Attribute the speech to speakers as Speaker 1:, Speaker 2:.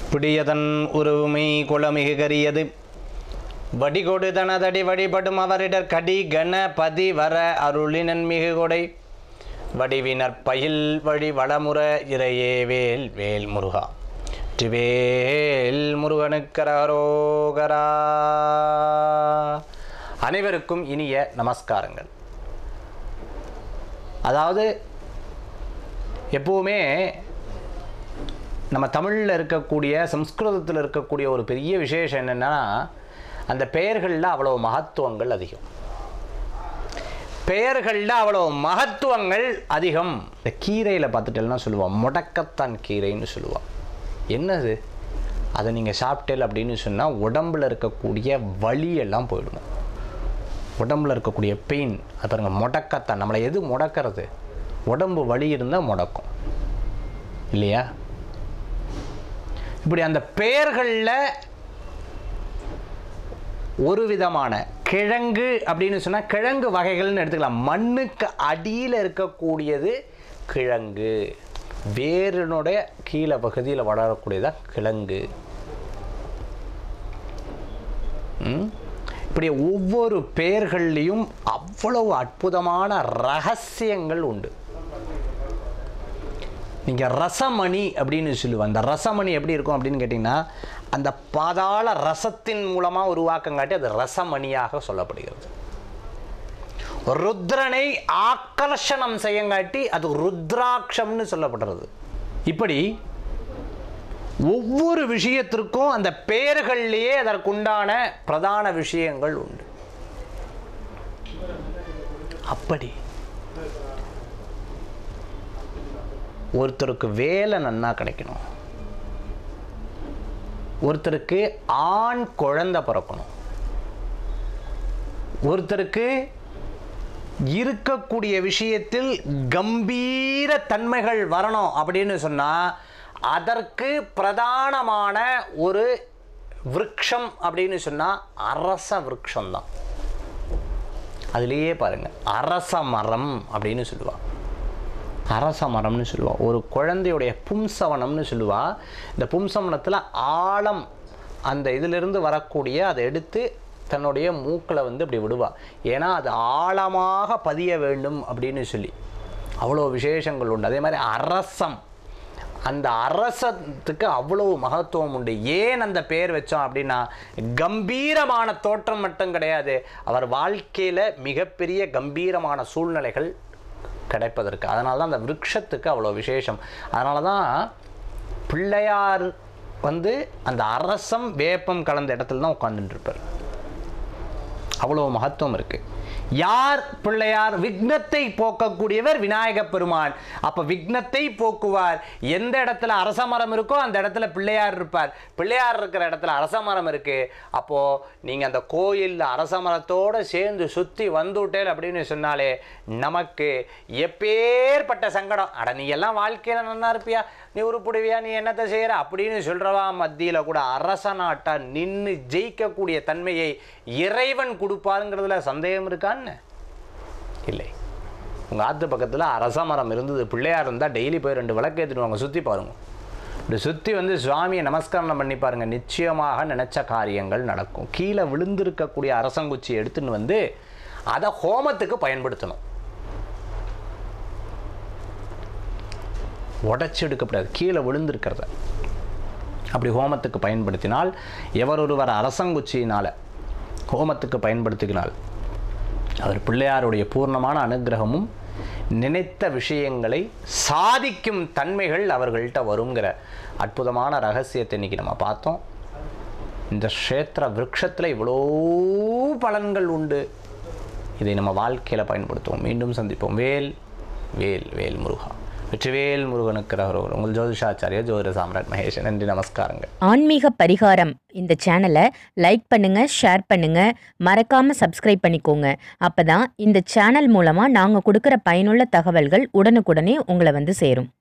Speaker 1: பிடியதன் உருவுமை குளமிகு கரியது வடிகொடு தனதடி வழிபடும் அவரிடர் கடி கண பதி வர அருளினன் மிகு கொடை வடிவினர் பயில் வழி வளமுற இறையே வேல் வேல் முருகா வேல் முருகனுக்கரோகரா அனைவருக்கும் இனிய நமஸ்காரங்கள் அதாவது எப்பவுமே நம்ம தமிழில் இருக்கக்கூடிய சம்ஸ்கிருதத்தில் இருக்கக்கூடிய ஒரு பெரிய விசேஷம் என்னென்னா அந்த பெயர்களில் அவ்வளோ மகத்துவங்கள் அதிகம் பெயர்களில் அவ்வளோ மகத்துவங்கள் அதிகம் இந்த கீரையில் பார்த்துட்டேன்னா சொல்லுவான் முடக்கத்தான் கீரைன்னு சொல்லுவான் என்னது அதை நீங்கள் சாப்பிட்டேல் அப்படின்னு சொன்னால் உடம்பில் இருக்கக்கூடிய வலியெல்லாம் போயிடணும் உடம்பில் இருக்கக்கூடிய பெயின் அது பாருங்கள் முடக்கத்தான் நம்மளை எது முடக்கிறது உடம்பு வலி இருந்தால் முடக்கும் இல்லையா இப்படி அந்த பெயர்களில் ஒரு விதமான கிழங்கு அப்படின்னு சொன்னால் கிழங்கு வகைகள்னு எடுத்துக்கலாம் மண்ணுக்கு அடியில் இருக்கக்கூடியது கிழங்கு வேரினுடைய கீழே பகுதியில் வளரக்கூடியதான் கிழங்கு ம்? இப்படி ஒவ்வொரு பெயர்கள்லையும் அவ்வளவு அற்புதமான ரகசியங்கள் உண்டு நீங்கள் ரசமணி அப்படின்னு சொல்லுவோம் அந்த ரசமணி எப்படி இருக்கும் அப்படின்னு கேட்டிங்கன்னா அந்த பாதாள ரசத்தின் மூலமாக உருவாக்கங்காட்டி அது ரசமணியாக சொல்லப்படுகிறது ருத்ரனை ஆக்கர்ஷணம் செய்யங்காட்டி அது ருத்ராட்சம்னு சொல்லப்படுறது இப்படி ஒவ்வொரு விஷயத்திற்கும் அந்த பெயர்கள்லேயே அதற்குண்டான பிரதான விஷயங்கள் உண்டு அப்படி ஒருத்தருக்கு வேலை நன்னா கிடைக்கணும் ஒருத்தருக்கு ஆண் குழந்தை பிறக்கணும் ஒருத்தருக்கு இருக்கக்கூடிய விஷயத்தில் கம்பீர தன்மைகள் வரணும் அப்படின்னு சொன்னால் அதற்கு பிரதானமான ஒரு விருட்சம் அப்படின்னு சொன்னால் அரச விருட்சம் தான் அதுலேயே பாருங்கள் அரச மரம் அப்படின்னு சொல்லுவாள் அரச மரம்னு சொல்லுவாள் ஒரு குழந்தையுடைய பும்சவனம்னு சொல்லுவா இந்த பும்சவனத்தில் ஆழம் அந்த இதிலிருந்து வரக்கூடிய அதை எடுத்து தன்னுடைய மூக்கில் வந்து இப்படி விடுவா ஏன்னா அது ஆழமாக பதிய வேண்டும் அப்படின்னு சொல்லி அவ்வளோ விசேஷங்கள் உண்டு அதே மாதிரி அரசம் அந்த அரசத்துக்கு அவ்வளவு மகத்துவம் உண்டு ஏன் அந்த பேர் வச்சோம் அப்படின்னா கம்பீரமான தோற்றம் மட்டும் கிடையாது அவர் வாழ்க்கையில் மிகப்பெரிய கம்பீரமான சூழ்நிலைகள் கிடைப்பதற்கு அதனால தான் அந்த விருட்சத்துக்கு அவ்வளோ விசேஷம் அதனால தான் பிள்ளையார் வந்து அந்த அரசம் வேப்பம் கலந்த இடத்துல தான் உட்காந்துட்டு இருப்பார் அவ்வளோ மகத்துவம் இருக்குது யார் பிள்ளையார் விக்னத்தை போக்கக்கூடியவர் விநாயக பெருமான் அப்போ விக்னத்தை போக்குவார் எந்த இடத்துல அரச மரம் இருக்கோ அந்த இடத்துல பிள்ளையார் இருப்பார் பிள்ளையார் இருக்கிற இடத்துல அரச மரம் இருக்கு அப்போ நீங்க அந்த கோயிலில் அரச மரத்தோட சேர்ந்து சுத்தி வந்துட்டேல் அப்படின்னு சொன்னாலே நமக்கு எப்பேற்பட்ட சங்கடம் அட நீ எல்லாம் வாழ்க்கையில நல்லா இருப்பியா நீ உருப்பிடுவியா நீ என்னத்தை செய்யற அப்படின்னு சொல்றவா மத்தியில கூட அரச நாட்டா நின்று ஜெயிக்கக்கூடிய தன்மையை இறைவன் கொடுப்பாருங்கிறதுல சந்தேகம் இருக்கான்னு இல்லை உங்கள் ஆற்று பக்கத்தில் அரச மரம் இருந்தது பிள்ளையார் இருந்தால் டெய்லி போய் ரெண்டு விளக்கு ஏற்றிட்டு வாங்க சுற்றி பாருங்க இப்படி சுற்றி வந்து சுவாமியை நமஸ்காரம் பண்ணி பாருங்க நிச்சயமாக நினச்ச காரியங்கள் நடக்கும் கீழே விழுந்திருக்கக்கூடிய அரசங்குச்சி எடுத்துன்னு வந்து அதை ஹோமத்துக்கு பயன்படுத்தணும் உடச்சி எடுக்கப்படாது கீழே விழுந்திருக்கிறத அப்படி ஹோமத்துக்கு பயன்படுத்தினால் எவர் ஒருவர் அரசங்குச்சியினால் ஹோமத்துக்கு பயன்படுத்தினால் அவர் பிள்ளையாருடைய பூர்ணமான அனுகிரகமும் நினைத்த விஷயங்களை சாதிக்கும் தன்மைகள் அவர்கள்ட்ட வருங்கிற அற்புதமான ரகசியத்தை இன்னைக்கு நம்ம பார்த்தோம் இந்த க்ஷேத்திர விருட்சத்தில் இவ்வளோ பலன்கள் உண்டு இதை நம்ம வாழ்க்கையில் பயன்படுத்துவோம் மீண்டும் சந்திப்போம் வேல் வேல் வேல் முருகா வெற்றிவேல் முருகனுக்கு ரகரோகர் உங்கள் ஜோதிஷாச்சாரியா ஜோதிட சாம்ராட் மகேஷன் நன்றி நமஸ்காரங்கள்
Speaker 2: ஆன்மீக பரிகாரம் இந்த சேனலை லைக் பண்ணுங்க ஷேர் பண்ணுங்க மறக்காம சப்ஸ்கிரைப் பண்ணிக்கோங்க அப்பதான் இந்த சேனல் மூலமா நாங்க கொடுக்கிற பயனுள்ள தகவல்கள் உடனுக்குடனே உங்களை வந்து சேரும்